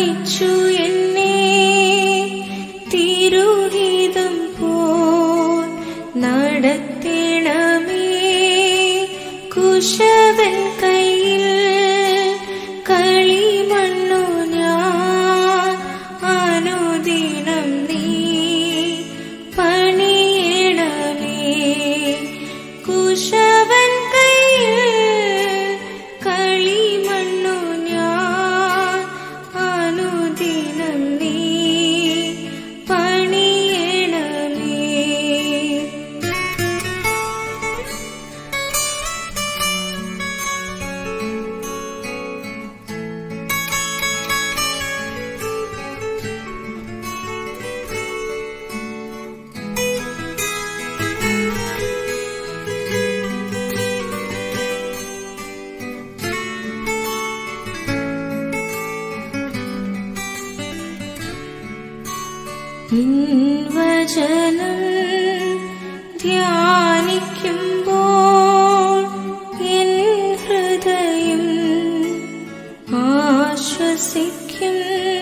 ധ്യാനിച്ചു എന്നെ തിരുഹിതം പോൽ നടത്തിണമേ കുശവൻ കയ്യിൽ കളിമണ്ണു ഞാൻ അനുദിനം നീ പണിയണമേ കുശവൻ കയ്യിൽ കളിമണ്ണു ഞാൻ അനുദിനം നീ പണിയണമേ വചനം ധ്യാനിക്കുമ്പോൾ എൻ ഹൃദയം ആശ്വസിക്കും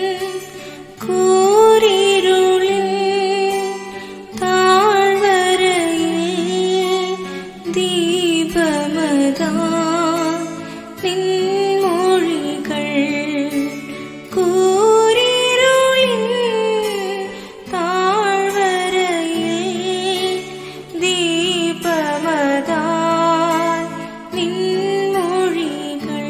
കൂരിരുളിൽ താഴ്വരയിൽ ദീപമതാ നിൻമൊഴികൾ കൂരിരുളിൽ താഴ്വരയിൽ ദീപമതാ നിൻമൊഴികൾ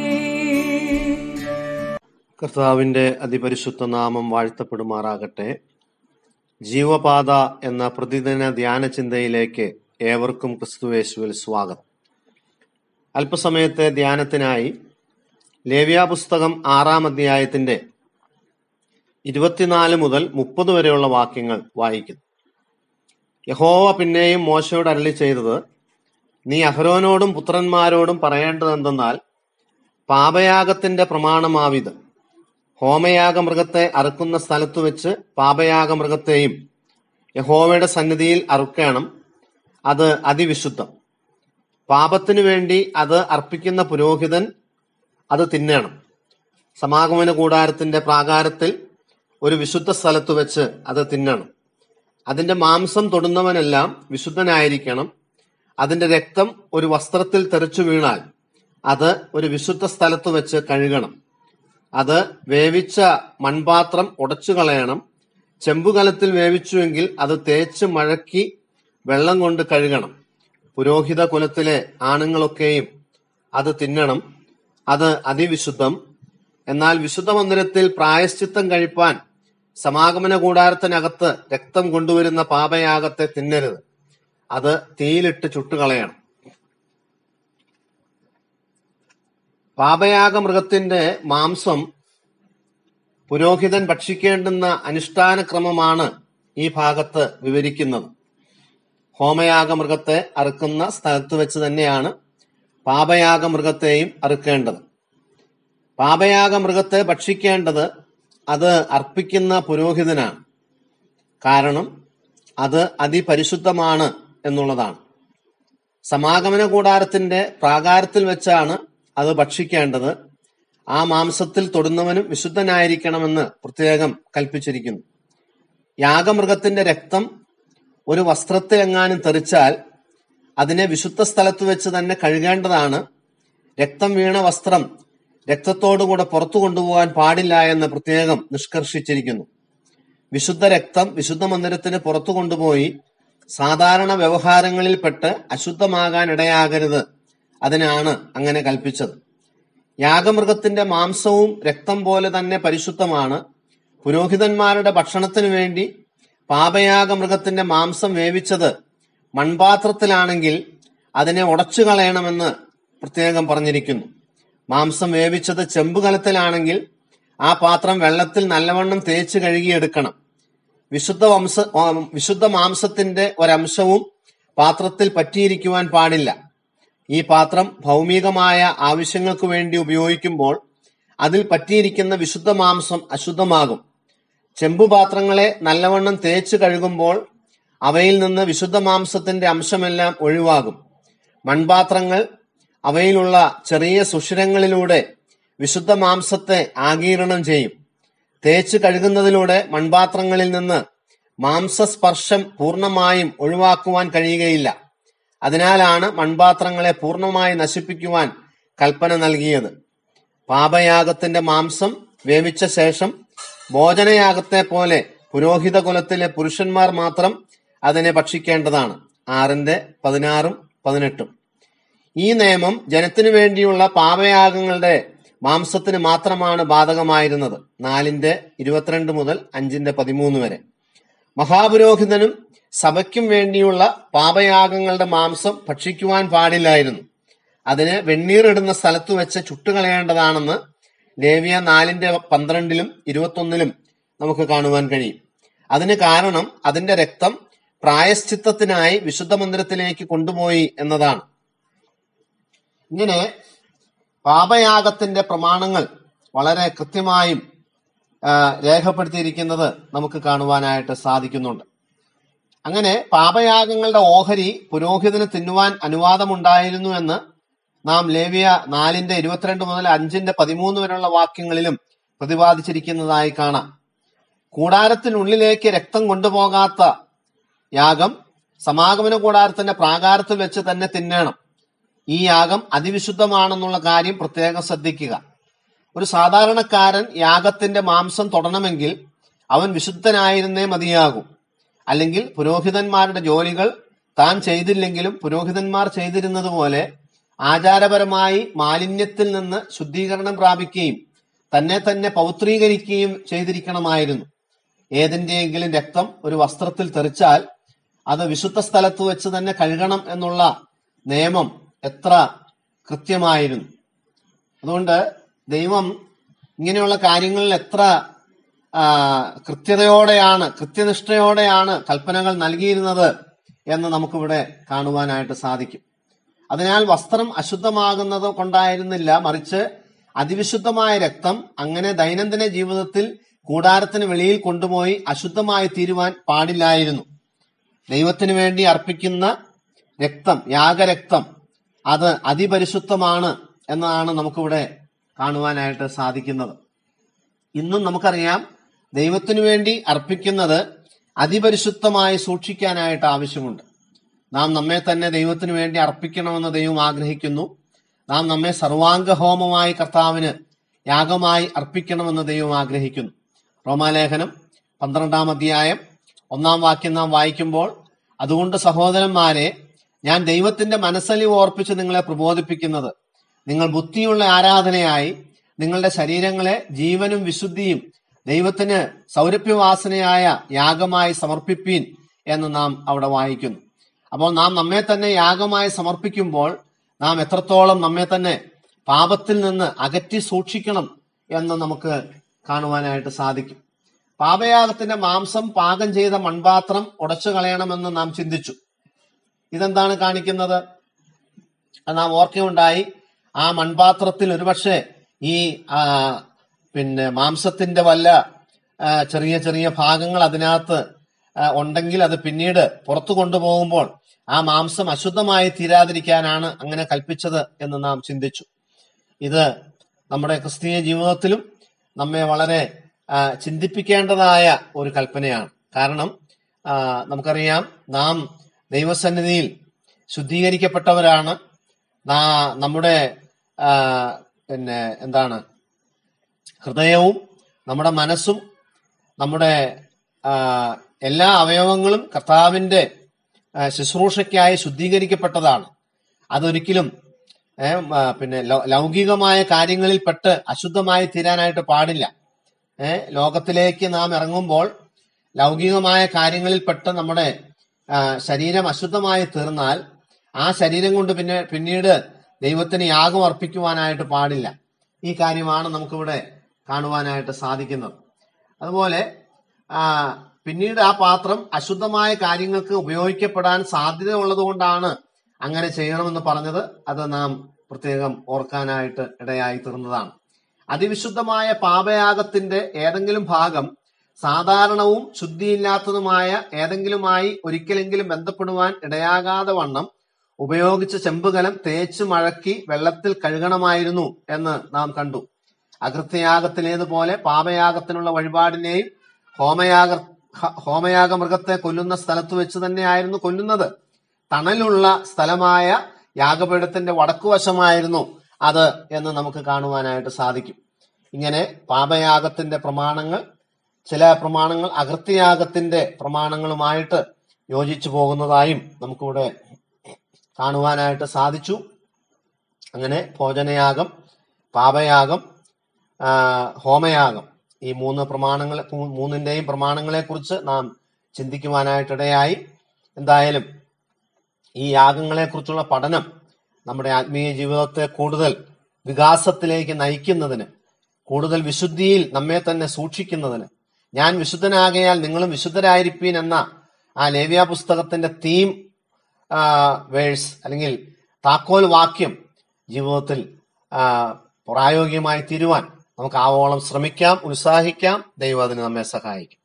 കർത്താവിന്റെ അതിപരിശുദ്ധ നാമം വാഴ്ത്തപ്പെടുമാറാകട്ടെ ജീവപാത എന്ന പ്രതിദിന ധ്യാന ചിന്തയിലേക്ക് ഏവർക്കും ക്രിസ്തുവേശുവിൽ സ്വാഗതം അല്പസമയത്തെ ധ്യാനത്തിനായി ലേവ്യ പുസ്തകം ആറാം അധ്യായത്തിന്റെ ഇരുപത്തിനാല് മുതൽ മുപ്പത് വരെയുള്ള വാക്യങ്ങൾ വായിക്കുന്നു യഹോവ പിന്നെയും മോശയോട് അരളി ചെയ്തത് നീ അഹരോനോടും പുത്രന്മാരോടും പറയേണ്ടതെന്തെന്നാൽ പാപയാഗത്തിന്റെ പ്രമാണമാവിത് ഹോമയാഗ മൃഗത്തെ അറുക്കുന്ന സ്ഥലത്തു വെച്ച് പാപയാഗ മൃഗത്തെയും യഹോവയുടെ സന്നിധിയിൽ അറുക്കണം അത് അതിവിശുദ്ധം പാപത്തിനു വേണ്ടി അത് അർപ്പിക്കുന്ന പുരോഹിതൻ അത് തിന്നണം സമാഗമന കൂടാരത്തിന്റെ പ്രാകാരത്തിൽ ഒരു വിശുദ്ധ സ്ഥലത്തു വെച്ച് അത് തിന്നണം അതിന്റെ മാംസം തൊടുന്നവനെല്ലാം വിശുദ്ധനായിരിക്കണം അതിന്റെ രക്തം ഒരു വസ്ത്രത്തിൽ തെറിച്ചു വീണാൽ അത് ഒരു വിശുദ്ധ സ്ഥലത്ത് വെച്ച് കഴുകണം അത് വേവിച്ച മൺപാത്രം ഉടച്ചു കളയണം ചെമ്പുകലത്തിൽ വേവിച്ചുവെങ്കിൽ അത് തേച്ച് മഴക്കി വെള്ളം കൊണ്ട് കഴുകണം പുരോഹിത കുലത്തിലെ ആണുങ്ങളൊക്കെയും അത് തിന്നണം അത് അതിവിശുദ്ധം എന്നാൽ വിശുദ്ധ മന്ദിരത്തിൽ പ്രായശ്ചിത്തം കഴിപ്പാൻ സമാഗമന കൂടാരത്തിനകത്ത് രക്തം കൊണ്ടുവരുന്ന പാപയാഗത്തെ തിന്നരുത് അത് തീയിലിട്ട് ചുട്ടുകളയണം പാപയാഗ മൃഗത്തിന്റെ മാംസം പുരോഹിതൻ ഭക്ഷിക്കേണ്ടുന്ന അനുഷ്ഠാന ക്രമമാണ് ഈ ഭാഗത്ത് വിവരിക്കുന്നത് ഹോമയാഗ മൃഗത്തെ അറുക്കുന്ന സ്ഥലത്ത് വെച്ച് തന്നെയാണ് പാപയാഗ മൃഗത്തെയും അറുക്കേണ്ടത് പാപയാഗ മൃഗത്തെ ഭക്ഷിക്കേണ്ടത് അത് അർപ്പിക്കുന്ന പുരോഹിതനാണ് കാരണം അത് അതിപരിശുദ്ധമാണ് എന്നുള്ളതാണ് സമാഗമന കൂടാരത്തിന്റെ പ്രാകാരത്തിൽ വെച്ചാണ് അത് ഭക്ഷിക്കേണ്ടത് ആ മാംസത്തിൽ തൊടുന്നവനും വിശുദ്ധനായിരിക്കണമെന്ന് പ്രത്യേകം കൽപ്പിച്ചിരിക്കുന്നു യാഗമൃഗത്തിന്റെ രക്തം ഒരു വസ്ത്രത്തിൽ എങ്ങാനും തെറിച്ചാൽ അതിനെ വിശുദ്ധ സ്ഥലത്ത് വെച്ച് തന്നെ കഴുകേണ്ടതാണ് രക്തം വീണ വസ്ത്രം രക്തത്തോടുകൂടെ പുറത്തു കൊണ്ടുപോകാൻ പാടില്ല എന്ന് പ്രത്യേകം നിഷ്കർഷിച്ചിരിക്കുന്നു വിശുദ്ധ രക്തം വിശുദ്ധ മന്ദിരത്തിന് പുറത്തു കൊണ്ടുപോയി സാധാരണ വ്യവഹാരങ്ങളിൽപ്പെട്ട് അശുദ്ധമാകാൻ ഇടയാകരുത് അതിനാണ് അങ്ങനെ കൽപ്പിച്ചത് യാഗമൃഗത്തിന്റെ മാംസവും രക്തം പോലെ തന്നെ പരിശുദ്ധമാണ് പുരോഹിതന്മാരുടെ ഭക്ഷണത്തിനു വേണ്ടി പാപയാഗ മൃഗത്തിന്റെ മാംസം വേവിച്ചത് മൺപാത്രത്തിലാണെങ്കിൽ അതിനെ ഉടച്ചു കളയണമെന്ന് പ്രത്യേകം പറഞ്ഞിരിക്കുന്നു മാംസം വേവിച്ചത് ചെമ്പുകലത്തിലാണെങ്കിൽ ആ പാത്രം വെള്ളത്തിൽ നല്ലവണ്ണം തേച്ച് കഴുകിയെടുക്കണം വിശുദ്ധ വംശ ആ, വിശുദ്ധ മാംസത്തിന്റെ ഒരംശവും പാത്രത്തിൽ പറ്റിയിരിക്കുവാൻ പാടില്ല ഈ പാത്രം ഭൗമികമായ ആവശ്യങ്ങൾക്ക് വേണ്ടി ഉപയോഗിക്കുമ്പോൾ അതിൽ പറ്റിയിരിക്കുന്ന വിശുദ്ധ മാംസം അശുദ്ധമാകും ചെമ്പുപാത്രങ്ങളെ നല്ലവണ്ണം തേച്ച് കഴുകുമ്പോൾ അവയിൽ നിന്ന് വിശുദ്ധ മാംസത്തിന്റെ അംശമെല്ലാം ഒഴിവാകും മൺപാത്രങ്ങൾ അവയിലുള്ള ചെറിയ സുഷിരങ്ങളിലൂടെ വിശുദ്ധ മാംസത്തെ ആഗീരണം ചെയ്യും തേച്ച് കഴുകുന്നതിലൂടെ മൺപാത്രങ്ങളിൽ നിന്ന് മാംസസ്പർശം പൂർണ്ണമായും ഒഴിവാക്കുവാൻ കഴിയുകയില്ല അതിനാലാണ് മൺപാത്രങ്ങളെ പൂർണ്ണമായി നശിപ്പിക്കുവാൻ കൽപ്പന നൽകിയത് പാപയാഗത്തിന്റെ മാംസം വേവിച്ച ശേഷം ഭോജനയാഗത്തെ പോലെ പുരോഹിത കുലത്തിലെ പുരുഷന്മാർ മാത്രം അതിനെ ഭക്ഷിക്കേണ്ടതാണ് ആറിന്റെ പതിനാറും പതിനെട്ടും ഈ നിയമം ജനത്തിനു വേണ്ടിയുള്ള പാപയാഗങ്ങളുടെ മാംസത്തിന് മാത്രമാണ് ബാധകമായിരുന്നത് നാലിന്റെ ഇരുപത്തിരണ്ട് മുതൽ അഞ്ചിന്റെ പതിമൂന്ന് വരെ മഹാപുരോഹിതനും സഭയ്ക്കും വേണ്ടിയുള്ള പാപയാഗങ്ങളുടെ മാംസം ഭക്ഷിക്കുവാൻ പാടില്ലായിരുന്നു അതിന് വെണ്ണീറിടുന്ന സ്ഥലത്ത് വെച്ച് ചുട്ടുകളയേണ്ടതാണെന്ന് ലേവ്യ നാലിന്റെ പന്ത്രണ്ടിലും ഇരുപത്തൊന്നിലും നമുക്ക് കാണുവാൻ കഴിയും അതിന് കാരണം അതിന്റെ രക്തം പ്രായശ്ചിത്തത്തിനായി വിശുദ്ധ മന്ദിരത്തിലേക്ക് കൊണ്ടുപോയി എന്നതാണ് ഇങ്ങനെ പാപയാഗത്തിന്റെ പ്രമാണങ്ങൾ വളരെ കൃത്യമായും ആ, രേഖപ്പെടുത്തിയിരിക്കുന്നത് നമുക്ക് കാണുവാനായിട്ട് സാധിക്കുന്നുണ്ട് അങ്ങനെ പാപയാഗങ്ങളുടെ ഓഹരി പുരോഹിതന് തിന്നുവാൻ അനുവാദമുണ്ടായിരുന്നു എന്ന് നാം ലേവിയ നാലിന്റെ ഇരുപത്തിരണ്ട് മുതൽ അഞ്ചിന്റെ പതിമൂന്ന് വരെയുള്ള വാക്യങ്ങളിലും പ്രതിപാദിച്ചിരിക്കുന്നതായി കാണാം കൂടാരത്തിനുള്ളിലേക്ക് രക്തം കൊണ്ടുപോകാത്ത യാഗം സമാഗമന കൂടാരത്തിന്റെ പ്രാകാരത്തിൽ വെച്ച് തന്നെ തിന്നണം ഈ യാഗം അതിവിശുദ്ധമാണെന്നുള്ള കാര്യം പ്രത്യേകം ശ്രദ്ധിക്കുക ഒരു സാധാരണക്കാരൻ യാഗത്തിന്റെ മാംസം തൊടണമെങ്കിൽ അവൻ വിശുദ്ധനായിരുന്നേ മതിയാകൂ അല്ലെങ്കിൽ പുരോഹിതന്മാരുടെ ജോലികൾ താൻ ചെയ്തില്ലെങ്കിലും പുരോഹിതന്മാർ ചെയ്തിരുന്നത് പോലെ ആചാരപരമായി മാലിന്യത്തിൽ നിന്ന് ശുദ്ധീകരണം പ്രാപിക്കുകയും തന്നെ തന്നെ പൗത്രീകരിക്കുകയും ചെയ്തിരിക്കണമായിരുന്നു ഏതിന്റെയെങ്കിലും രക്തം ഒരു വസ്ത്രത്തിൽ തെറിച്ചാൽ അത് വിശുദ്ധ സ്ഥലത്ത് വെച്ച് തന്നെ കഴുകണം എന്നുള്ള നിയമം എത്ര കൃത്യമായിരുന്നു അതുകൊണ്ട് ദൈവം ഇങ്ങനെയുള്ള കാര്യങ്ങളിൽ എത്ര ആ, കൃത്യതയോടെയാണ് കൃത്യനിഷ്ഠയോടെയാണ് കൽപ്പനകൾ നൽകിയിരുന്നത് എന്ന് നമുക്കിവിടെ കാണുവാനായിട്ട് സാധിക്കും അതിനാൽ വസ്ത്രം അശുദ്ധമാകുന്നത് കൊണ്ടായിരുന്നില്ല മറിച്ച് അതിവിശുദ്ധമായ രക്തം അങ്ങനെ ദൈനംദിന ജീവിതത്തിൽ കൂടാരത്തിന് വെളിയിൽ കൊണ്ടുപോയി അശുദ്ധമായി തീരുവാൻ പാടില്ലായിരുന്നു ദൈവത്തിന് വേണ്ടി അർപ്പിക്കുന്ന രക്തം യാഗരക്തം അത് അതിപരിശുദ്ധമാണ് എന്നാണ് നമുക്കിവിടെ കാണുവാനായിട്ട് സാധിക്കുന്നത് ഇന്നും നമുക്കറിയാം ദൈവത്തിനു വേണ്ടി അർപ്പിക്കുന്നത് അതിപരിശുദ്ധമായി സൂക്ഷിക്കാനായിട്ട് ആവശ്യമുണ്ട് നാം നമ്മെ തന്നെ ദൈവത്തിനു വേണ്ടി അർപ്പിക്കണമെന്ന് ദൈവം ആഗ്രഹിക്കുന്നു നാം നമ്മെ സർവാംഗ ഹോമമായി കർത്താവിന് യാഗമായി അർപ്പിക്കണമെന്ന് ദൈവം ആഗ്രഹിക്കുന്നു റോമാലേഖനം പന്ത്രണ്ടാം അധ്യായം ഒന്നാം വാക്യം നാം വായിക്കുമ്പോൾ അതുകൊണ്ട് സഹോദരന്മാരെ ഞാൻ ദൈവത്തിന്റെ മനസ്സലിവ് ഓർപ്പിച്ച് നിങ്ങളെ പ്രബോധിപ്പിക്കുന്നത് നിങ്ങൾ ബുദ്ധിയുള്ള ആരാധനയായി നിങ്ങളുടെ ശരീരങ്ങളെ ജീവനും വിശുദ്ധിയും ദൈവത്തിന് സൗരഭ്യവാസനയായ യാഗമായി സമർപ്പിപ്പീൻ എന്ന് നാം അവിടെ വായിക്കുന്നു അപ്പോൾ നാം നമ്മെ തന്നെ യാഗമായി സമർപ്പിക്കുമ്പോൾ നാം എത്രത്തോളം നമ്മെ തന്നെ പാപത്തിൽ നിന്ന് അകറ്റി സൂക്ഷിക്കണം എന്ന് നമുക്ക് കാണുവാനായിട്ട് സാധിക്കും പാപയാഗത്തിന്റെ മാംസം പാകം ചെയ്ത മൺപാത്രം ഉടച്ചു കളയണമെന്ന് നാം ചിന്തിച്ചു ഇതെന്താണ് കാണിക്കുന്നത് അത് നാം ഓർക്കുകയുണ്ടായി ആ മൺപാത്രത്തിൽ ഒരുപക്ഷെ ഈ ആ, പിന്നെ മാംസത്തിന്റെ വല്ല ആ, ചെറിയ ചെറിയ ഭാഗങ്ങൾ അതിനകത്ത് ആ, ഉണ്ടെങ്കിൽ അത് പിന്നീട് പുറത്തു കൊണ്ടുപോകുമ്പോൾ ആ മാംസം അശുദ്ധമായി തീരാതിരിക്കാനാണ് അങ്ങനെ കൽപ്പിച്ചത് എന്ന് നാം ചിന്തിച്ചു ഇത് നമ്മുടെ ക്രിസ്തീയ ജീവിതത്തിലും നമ്മെ വളരെ ആ, ചിന്തിപ്പിക്കേണ്ടതായ ഒരു കൽപ്പനയാണ് കാരണം ആ, നമുക്കറിയാം നാം ദൈവസന്നിധിയിൽ ശുദ്ധീകരിക്കപ്പെട്ടവരാണ് നാ- നമ്മുടെ ആ, പിന്നെ എന്താണ് ഹൃദയവും നമ്മുടെ മനസ്സും നമ്മുടെ ആ, എല്ലാ അവയവങ്ങളും കർത്താവിന്റെ ആ, ശുശ്രൂഷയ്ക്കായി ശുദ്ധീകരിക്കപ്പെട്ടതാണ് അതൊരിക്കലും ഏ, ആ, പിന്നെ ലൗ- ലൗകികമായ കാര്യങ്ങളിൽ പെട്ട് അശുദ്ധമായി തീരാനായിട്ട് പാടില്ല ഏ, ലോകത്തിലേക്ക് നാം ഇറങ്ങുമ്പോൾ ലൗകികമായ കാര്യങ്ങളിൽ പെട്ട് നമ്മുടെ ആ, ശരീരം അശുദ്ധമായി തീർന്നാൽ ആ ശരീരം കൊണ്ട് പിന്നെ പിന്നീട് ദൈവത്തിന് യാഗം അർപ്പിക്കുവാനായിട്ട് പാടില്ല ഈ കാര്യമാണ് നമുക്കിവിടെ കാണുവാനായിട്ട് സാധിക്കുന്നത് അതുപോലെ ആ, പിന്നീട് ആ പാത്രം അശുദ്ധമായ കാര്യങ്ങൾക്ക് ഉപയോഗിക്കപ്പെടാൻ സാധ്യത ഉള്ളതുകൊണ്ടാണ് അങ്ങനെ ചെയ്യണമെന്ന് പറഞ്ഞത് അത് നാം പ്രത്യേകം ഓർക്കാനായിട്ട് ഇടയായി തീർന്നതാണ് അതിവിശുദ്ധമായ പാപയാഗത്തിന്റെ ഏതെങ്കിലും ഭാഗം സാധാരണവും ശുദ്ധിയില്ലാത്തതുമായ ഏതെങ്കിലുമായി ഒരിക്കലെങ്കിലും ബന്ധപ്പെടുവാൻ ഇടയാകാതെ വണ്ണം ഉപയോഗിച്ച ചെമ്പുകലം തേച്ച് മഴക്കി വെള്ളത്തിൽ കഴുകണമായിരുന്നു എന്ന് നാം കണ്ടു അകൃത്യയാഗത്തിലേതുപോലെ പാപയാഗത്തിനുള്ള വഴിപാടിനെയും ഹോമയാഗ ഹ- ഹോമയാഗ മൃഗത്തെ കൊല്ലുന്ന സ്ഥലത്ത് വെച്ച് തന്നെയായിരുന്നു കൊല്ലുന്നത് തണലുള്ള സ്ഥലമായ യാഗപീഠത്തിന്റെ വടക്കുവശമായിരുന്നു അത് എന്ന് നമുക്ക് കാണുവാനായിട്ട് സാധിക്കും ഇങ്ങനെ പാപയാഗത്തിന്റെ പ്രമാണങ്ങൾ ചില പ്രമാണങ്ങൾ അകൃത്യയാഗത്തിന്റെ പ്രമാണങ്ങളുമായിട്ട് യോജിച്ചു പോകുന്നതായും നമുക്കിവിടെ കാണുവാനായിട്ട് സാധിച്ചു അങ്ങനെ ഭോജനയാഗം പാപയാഗം ആ, ഹോമയാഗം ഈ മൂന്ന് പ്രമാണങ്ങൾ മൂ- മൂന്നിന്റെയും പ്രമാണങ്ങളെ കുറിച്ച് നാം ചിന്തിക്കുവാനായിട്ടിടയായി എന്തായാലും ഈ യാഗങ്ങളെ കുറിച്ചുള്ള പഠനം നമ്മുടെ ആത്മീയ ജീവിതത്തെ കൂടുതൽ വികാസത്തിലേക്ക് നയിക്കുന്നതിന് കൂടുതൽ വിശുദ്ധിയിൽ നമ്മെ തന്നെ സൂക്ഷിക്കുന്നതിന് ഞാൻ വിശുദ്ധനാകയാൽ നിങ്ങളും വിശുദ്ധരായിരിപ്പീൻ എന്ന ആ ലേവ്യ പുസ്തകത്തിന്റെ തീം വേഴ്സ് അല്ലെങ്കിൽ താക്കോൽ വാക്യം ജീവിതത്തിൽ ആ, പ്രായോഗികമായി തീരുവാൻ നമുക്ക് ആവോളം ശ്രമിക്കാം ഉത്സാഹിക്കാം ദൈവം അതിന് നമ്മെ സഹായിക്കും